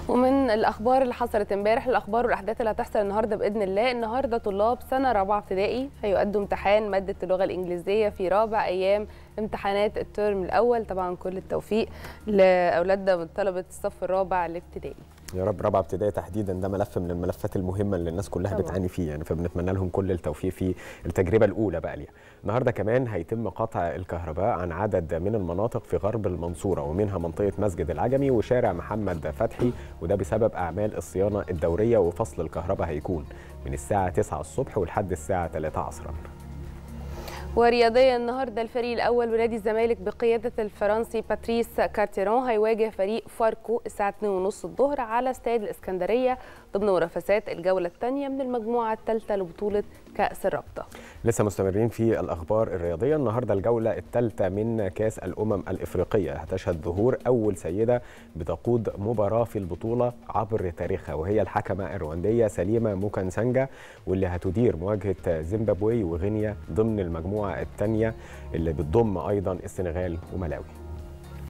ومن الاخبار اللي حصلت امبارح الاخبار والاحداث اللي هتحصل النهارده باذن الله النهارده طلاب سنه رابعه ابتدائي هيؤدوا امتحان ماده اللغه الانجليزيه في رابع ايام امتحانات الترم الاول طبعا كل التوفيق لاولادنا من طلبه الصف الرابع الابتدائي يا رب رابعه ابتدائي تحديدا ده ملف من الملفات المهمه اللي الناس كلها طبعاً. بتعاني فيه يعني فبنتمنى لهم كل التوفيق في التجربه الاولى بقى ليها النهارده كمان هيتم قطع الكهرباء عن عدد من المناطق في غرب المنصوره ومنها منطقه مسجد العجمي وشارع محمد فتحي وده بسبب اعمال الصيانه الدوريه وفصل الكهرباء هيكون من الساعه 9 الصبح ولحد الساعه 3 عصرا ورياضيا النهارده الفريق الاول ونادي الزمالك بقياده الفرنسي باتريس كارتيرون هيواجه فريق فاركو الساعه 2:30 الظهر على استاد الاسكندريه ضمن منافسات الجوله الثانيه من المجموعه الثالثه لبطوله كاس الرابطه لسه مستمرين في الاخبار الرياضيه النهارده الجوله الثالثه من كاس الامم الافريقيه هتشهد ظهور اول سيده بتقود مباراه في البطوله عبر تاريخها وهي الحكمه الروانديه سليمه موكانسانجا واللي هتدير مواجهه زيمبابوي وغينيا ضمن المجموعه الثانيه اللي بتضم ايضا السنغال وملاوي